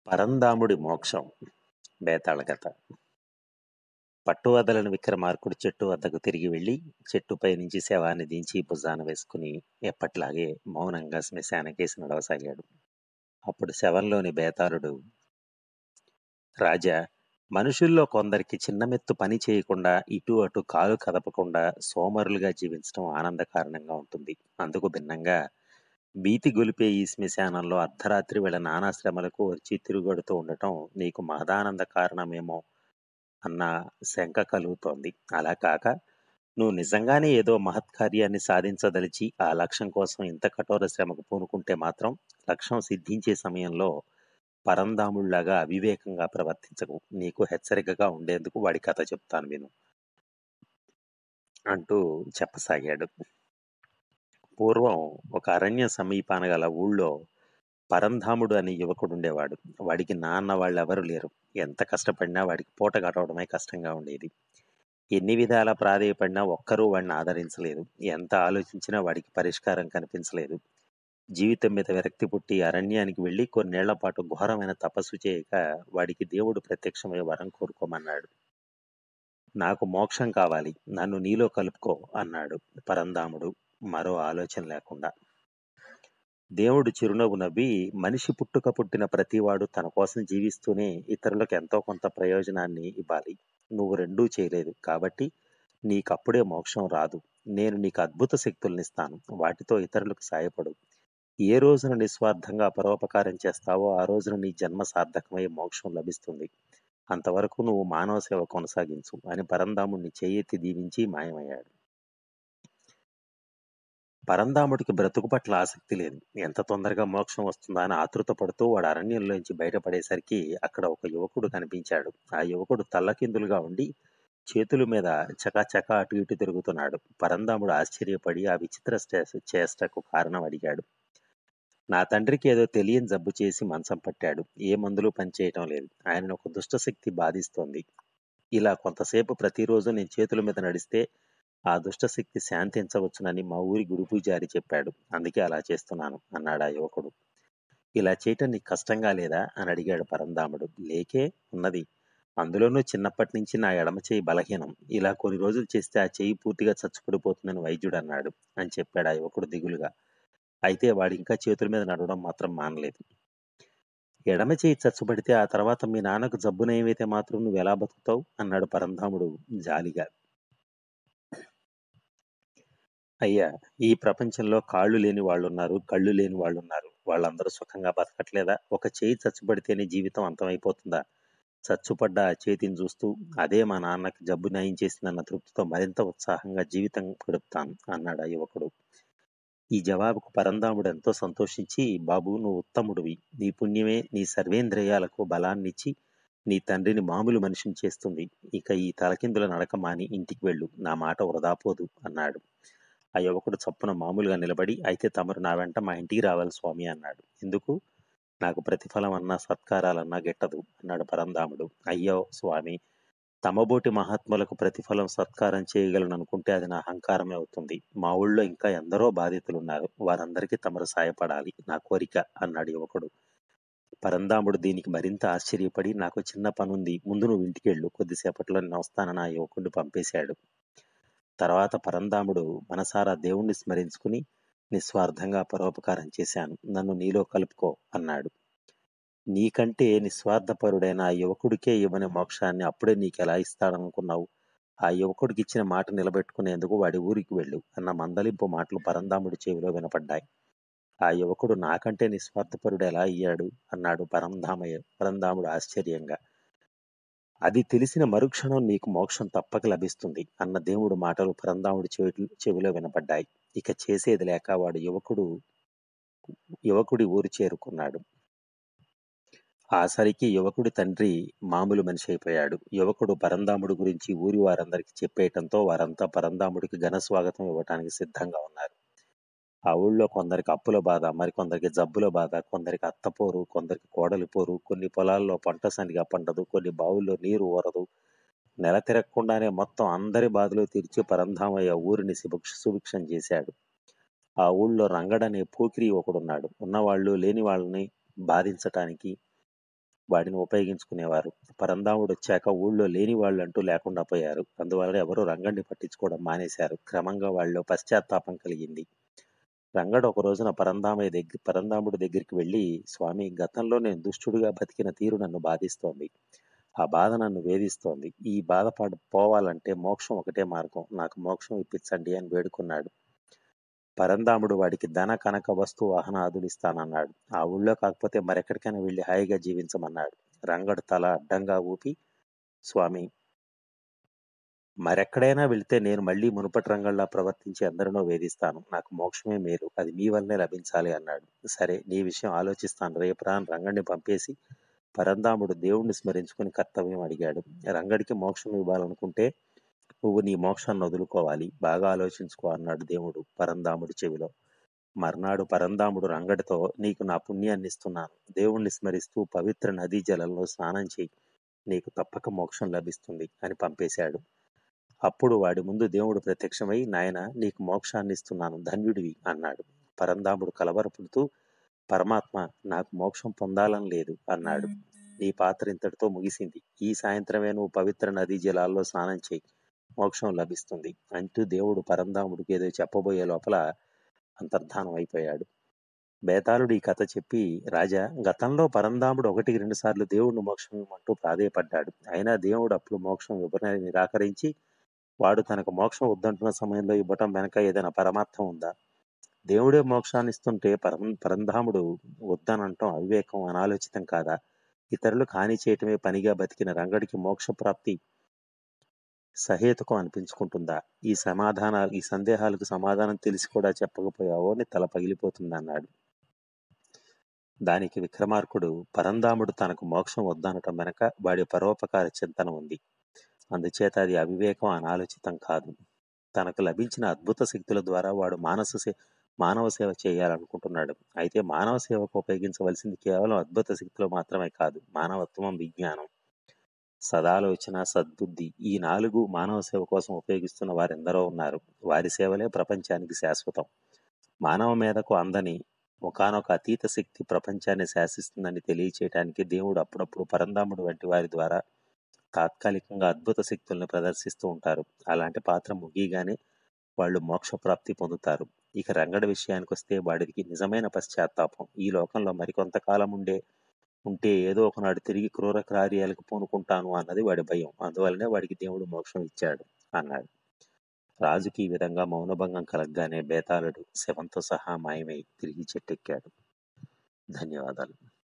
పరంధాముడి మోక్షం బేతాళ కథ పట్టువదలని విక్రమార్కుడు చెట్టు వద్దకు తిరిగి వెళ్ళి చెట్టుపై నుంచి శవాన్ని దించి భుజాన వేసుకుని ఎప్పట్లాగే మౌనంగా శ్మశానకేసి నడవసాగాడు అప్పుడు శవంలోని బేతాళుడు రాజా మనుషుల్లో కొందరికి చిన్నమెత్తు పని చేయకుండా ఇటు అటు కాలు కదపకుండా సోమరులుగా జీవించడం ఆనంద కారణంగా ఉంటుంది అందుకు భిన్నంగా భీతి గొలిపే ఈ శ్మశానంలో అర్ధరాత్రి వేళ నానా శ్రమలకు వచ్చి తిరుగడుతూ ఉండటం నీకు మహదానంద కారణమేమో అన్న శంక కలుగుతోంది అలా కాక నువ్వు నిజంగానే ఏదో మహత్కార్యాన్ని సాధించదలిచి ఆ లక్ష్యం కోసం ఇంత కఠోర శ్రమకు పూనుకుంటే మాత్రం లక్ష్యం సిద్ధించే సమయంలో పరంధాముళ్లాగా అవివేకంగా ప్రవర్తించకు నీకు హెచ్చరికగా ఉండేందుకు వాడి కథ చెప్తాను విను అంటూ చెప్పసాగాడు పూర్వం ఒక అరణ్య సమీపాన గల ఊళ్ళో పరంధాముడు అనే యువకుడు ఉండేవాడు వాడికి నాన్న వాళ్ళు ఎవరు లేరు ఎంత కష్టపడినా వాడికి పూట గడవడమే కష్టంగా ఉండేది ఎన్ని విధాల ప్రాధేయపడినా ఒక్కరూ వాడిని ఆదరించలేదు ఎంత ఆలోచించినా వాడికి పరిష్కారం కనిపించలేదు జీవితం మీద విరక్తి పుట్టి అరణ్యానికి వెళ్ళి కొన్నేళ్ల పాటు ఘోరమైన తపస్సు చేయక వాడికి దేవుడు ప్రత్యక్షమై వరం కోరుకోమన్నాడు నాకు మోక్షం కావాలి నన్ను నీలో కలుపుకో అన్నాడు పరంధాముడు మరో ఆలోచన లేకుండా దేవుడు చిరునవ్వు నవ్వి మనిషి పుట్టుక పుట్టిన ప్రతివాడు తన కోసం జీవిస్తూనే ఇతరులకు ఎంతో కొంత ప్రయోజనాన్ని ఇవ్వాలి నువ్వు రెండూ చేయలేదు కాబట్టి నీకప్పుడే మోక్షం రాదు నేను నీకు అద్భుత శక్తుల్నిస్తాను వాటితో ఇతరులకు సాయపడు ఏ రోజున నిస్వార్థంగా పరోపకారం చేస్తావో ఆ రోజున నీ జన్మ సార్థకమై మోక్షం లభిస్తుంది అంతవరకు నువ్వు మానవ సేవ కొనసాగించు అని పరంధాముడిని చేయెత్తి దీవించి మాయమయ్యాడు పరంధాముడికి బ్రతుకు పట్ల ఆసక్తి లేదు ఎంత తొందరగా మోక్షం వస్తుందా అని ఆతృత పడుతూ వాడు అరణ్యంలోంచి బయటపడేసరికి అక్కడ ఒక యువకుడు కనిపించాడు ఆ యువకుడు తల్లకిందులుగా ఉండి చేతుల మీద చకాచకా అటు ఇటు తిరుగుతున్నాడు పరంధాముడు ఆశ్చర్యపడి ఆ విచిత్ర చేష్ట- చేష్టకు కారణం అడిగాడు నా తండ్రికి ఏదో తెలియని జబ్బు చేసి మంచం పట్టాడు ఏ మందులు పనిచేయటం లేదు ఆయన ఒక దుష్టశక్తి బాధిస్తోంది ఇలా కొంతసేపు ప్రతిరోజు నేను చేతుల మీద నడిస్తే ఆ దుష్టశక్తి శాంతించవచ్చునని మా ఊరి గురు పూజారి చెప్పాడు అందుకే అలా చేస్తున్నాను అన్నాడు ఆ యువకుడు ఇలా చేయటం నీకు కష్టంగా లేదా అని అడిగాడు పరంధాముడు లేకే ఉన్నది అందులోనూ చిన్నప్పటి నుంచి నా ఎడమ చేయి బలహీనం ఇలా కొన్ని రోజులు చేస్తే ఆ చేయి పూర్తిగా చచ్చుపడిపోతుందని వైద్యుడు అన్నాడు అని చెప్పాడు ఆ యువకుడు దిగులుగా అయితే వాడు ఇంకా చేతుల మీద నడవడం మాత్రం మానలేదు ఎడమ చేయి చచ్చుబడితే ఆ తర్వాత మీ నాన్నకు జబ్బునేమైతే మాత్రం నువ్వు ఎలా బతుకుతావు అన్నాడు పరంధాముడు జాలిగా అయ్యా ఈ ప్రపంచంలో కాళ్ళు లేని వాళ్ళు ఉన్నారు కళ్ళు లేని వాళ్ళు ఉన్నారు వాళ్ళందరూ సుఖంగా బతకట్లేదా ఒక చేయి చచ్చుబడితేనే జీవితం అంతమైపోతుందా చచ్చుపడ్డ ఆ చేతిని చూస్తూ అదే మా నాన్నకి జబ్బు నయం చేసిందన్న తృప్తితో మరింత ఉత్సాహంగా జీవితం గడుపుతాను అన్నాడు ఆ యువకుడు ఈ జవాబుకు పరంధాముడు ఎంతో సంతోషించి బాబు నువ్వు ఉత్తముడివి నీ పుణ్యమే నీ సర్వేంద్రియాలకు బలాన్నిచ్చి నీ తండ్రిని మామూలు మనిషిని చేస్తుంది ఇక ఈ తలకిందుల నడక మాని ఇంటికి వెళ్ళు నా మాట వృధాపోదు అన్నాడు ఆ యువకుడు చప్పున మామూలుగా నిలబడి అయితే తమరు నా వెంట మా ఇంటికి రావాలి స్వామి అన్నాడు ఎందుకు నాకు ప్రతిఫలం అన్నా సత్కారాలన్నా గిట్టదు అన్నాడు పరంధాముడు అయ్యో స్వామి తమబోటి మహాత్ములకు ప్రతిఫలం సత్కారం చేయగలను అనుకుంటే అది నా అహంకారమే అవుతుంది మా ఊళ్ళో ఇంకా ఎందరో బాధితులున్నారు వారందరికీ తమరు సాయపడాలి నా కోరిక అన్నాడు యువకుడు పరంధాముడు దీనికి మరింత ఆశ్చర్యపడి నాకు చిన్న పనుంది ముందు నువ్వు ఇంటికి వెళ్ళు కొద్దిసేపట్లో నేను వస్తానని ఆ యువకుడిని పంపేశాడు తర్వాత పరంధాముడు మనసారా దేవుణ్ణి స్మరించుకుని నిస్వార్థంగా పరోపకారం చేశాను నన్ను నీలో కలుపుకో అన్నాడు నీకంటే నిస్వార్థపరుడైన ఆ యువకుడికే ఇవ్వని మోక్షాన్ని అప్పుడే నీకెలా ఇస్తాడనుకున్నావు ఆ యువకుడికి ఇచ్చిన మాట నిలబెట్టుకునేందుకు వాడి ఊరికి వెళ్ళు అన్న మందలింపు మాటలు పరంధాముడి చెవిలో వినపడ్డాయి ఆ యువకుడు నాకంటే నిస్వార్థపరుడు ఎలా అయ్యాడు అన్నాడు పరంధామయ్య పరంధాముడు ఆశ్చర్యంగా అది తెలిసిన మరుక్షణం నీకు మోక్షం తప్పక లభిస్తుంది అన్న దేవుడు మాటలు పరంధాముడి చెవి చెవిలో వినపడ్డాయి ఇక చేసేది లేక వాడు యువకుడు యువకుడి ఊరు చేరుకున్నాడు ఆసరికి యువకుడి తండ్రి మామూలు మనిషి అయిపోయాడు యువకుడు పరంధాముడి గురించి ఊరి వారందరికీ చెప్పేయటంతో వారంతా పరంధాముడికి ఘన స్వాగతం ఇవ్వటానికి సిద్ధంగా ఉన్నారు ఆ ఊళ్ళో కొందరికి అప్పుల బాధ మరికొందరికి జబ్బుల బాధ కొందరికి అత్తపోరు కొందరికి కోడలి పోరు కొన్ని పొలాల్లో పంట సరిగా పండదు కొన్ని బావుల్లో నీరు ఊరదు నెల తిరగకుండానే మొత్తం అందరి బాధలు తీర్చి పరంధామయ్య ఊరిని సుభిక్ష సుభిక్షం చేశాడు ఆ ఊళ్ళో రంగడనే పోకిరి ఒకడున్నాడు ఉన్నవాళ్ళు లేని వాళ్ళని బాధించటానికి వాడిని ఉపయోగించుకునేవారు పరంధాముడు వచ్చాక ఊళ్ళో లేని వాళ్ళు అంటూ లేకుండా పోయారు అందువల్ల ఎవరూ రంగడిని పట్టించుకోవడం మానేశారు క్రమంగా వాళ్ళలో పశ్చాత్తాపం కలిగింది రంగడు ఒక రోజున పరంధామయ్య దగ్గర పరంధాముడి దగ్గరికి వెళ్ళి స్వామి గతంలో నేను దుష్టుడిగా బతికిన తీరు నన్ను బాధిస్తోంది ఆ బాధ నన్ను వేధిస్తోంది ఈ బాధ పడ పోవాలంటే మోక్షం ఒకటే మార్గం నాకు మోక్షం ఇప్పించండి అని వేడుకున్నాడు పరంధాముడు వాడికి ధన కనక వస్తు వాహనాదులు ఇస్తానన్నాడు ఆ ఊళ్ళో కాకపోతే మరెక్కడికైనా వెళ్ళి హాయిగా జీవించమన్నాడు రంగడు తల అడ్డంగా ఊపి స్వామి మరెక్కడైనా వెళ్తే నేను మళ్ళీ మునుపటి రంగంలా ప్రవర్తించి అందరినో వేధిస్తాను నాకు మోక్షమే మేలు అది మీ వల్లనే లభించాలి అన్నాడు సరే నీ విషయం ఆలోచిస్తాను రేపు రాని రంగడిని పంపేసి పరంధాముడు దేవుణ్ణి స్మరించుకుని కర్తవ్యం అడిగాడు రంగడికి మోక్షం ఇవ్వాలనుకుంటే నువ్వు నీ మోక్షాన్ని వదులుకోవాలి బాగా ఆలోచించుకో అన్నాడు దేవుడు పరంధాముడి చెవిలో మర్నాడు పరంధాముడు రంగడితో నీకు నా పుణ్యాన్ని ఇస్తున్నాను దేవుణ్ణి స్మరిస్తూ పవిత్ర నదీ జలంలో స్నానం చేయి నీకు తప్పక మోక్షం లభిస్తుంది అని పంపేశాడు అప్పుడు వాడి ముందు దేవుడు ప్రత్యక్షమై నాయన నీకు మోక్షాన్ని ఇస్తున్నాను ధన్యుడివి అన్నాడు పరంధాముడు కలవరపుడుతూ పరమాత్మ నాకు మోక్షం పొందాలని లేదు అన్నాడు నీ పాత్ర ఇంతటితో ముగిసింది ఈ సాయంత్రమే నువ్వు పవిత్ర నదీ జలాల్లో స్నానం చేయి మోక్షం లభిస్తుంది అంటూ దేవుడు పరంధాముడికి ఏదో చెప్పబోయే లోపల అంతర్ధానం అయిపోయాడు బేతాళుడు ఈ కథ చెప్పి రాజా గతంలో పరంధాముడు ఒకటికి రెండు సార్లు దేవుడిని మోక్షం ఇవ్వమంటూ ప్రాధేయపడ్డాడు అయినా దేవుడు అప్పుడు మోక్షం ఇవ్వనని నిరాకరించి వాడు తనకు మోక్షం వద్దంటున్న సమయంలో ఇవ్వటం వెనక ఏదైనా పరమార్థం ఉందా దేవుడే మోక్షాన్ని ఇస్తుంటే పరం పరంధాముడు వద్దనంటం అవివేకం అనాలోచితం కాదా ఇతరులకు హాని చేయటమే పనిగా బతికిన రంగడికి మోక్ష ప్రాప్తి సహేతుకం అనిపించుకుంటుందా ఈ సమాధానాలు ఈ సందేహాలకు సమాధానం తెలిసి కూడా చెప్పకపోయావో అని తల పగిలిపోతుంది అన్నాడు దానికి విక్రమార్కుడు పరంధాముడు తనకు మోక్షం వద్దనటం వెనక వాడి పరోపకార చింతన ఉంది అందుచేత అది అవివేకం అనాలోచితం కాదు తనకు లభించిన అద్భుత శక్తుల ద్వారా వాడు మానస సే మానవ సేవ చేయాలనుకుంటున్నాడు అయితే మానవ సేవకు ఉపయోగించవలసింది కేవలం అద్భుత శక్తులు మాత్రమే కాదు మానవత్వం విజ్ఞానం సదాలోచన సద్బుద్ధి ఈ నాలుగు మానవ సేవ కోసం ఉపయోగిస్తున్న వారెందరో ఉన్నారు వారి సేవలే ప్రపంచానికి శాశ్వతం మానవ మీదకు అందని ఒకనొక అతీత శక్తి ప్రపంచాన్ని శాసిస్తుందని తెలియచేయటానికి దేవుడు అప్పుడప్పుడు పరంధాముడు వంటి వారి ద్వారా తాత్కాలికంగా అద్భుత శక్తులను ప్రదర్శిస్తూ ఉంటారు అలాంటి పాత్ర ముగియగానే వాళ్ళు మోక్షప్రాప్తి పొందుతారు ఇక రంగడి విషయానికి వస్తే వాడికి నిజమైన పశ్చాత్తాపం ఈ లోకంలో మరికొంతకాలం ఉండే ఉంటే ఏదో ఒకనాడు తిరిగి క్రూర కార్యాలకు పూనుకుంటాను అన్నది వాడి భయం అందువల్లనే వాడికి దేవుడు మోక్షం ఇచ్చాడు అన్నాడు రాజుకి ఈ విధంగా మౌనభంగం కలగగానే బేతాళుడు శవంతో సహా మాయమై తిరిగి చెట్టెక్కాడు ధన్యవాదాలు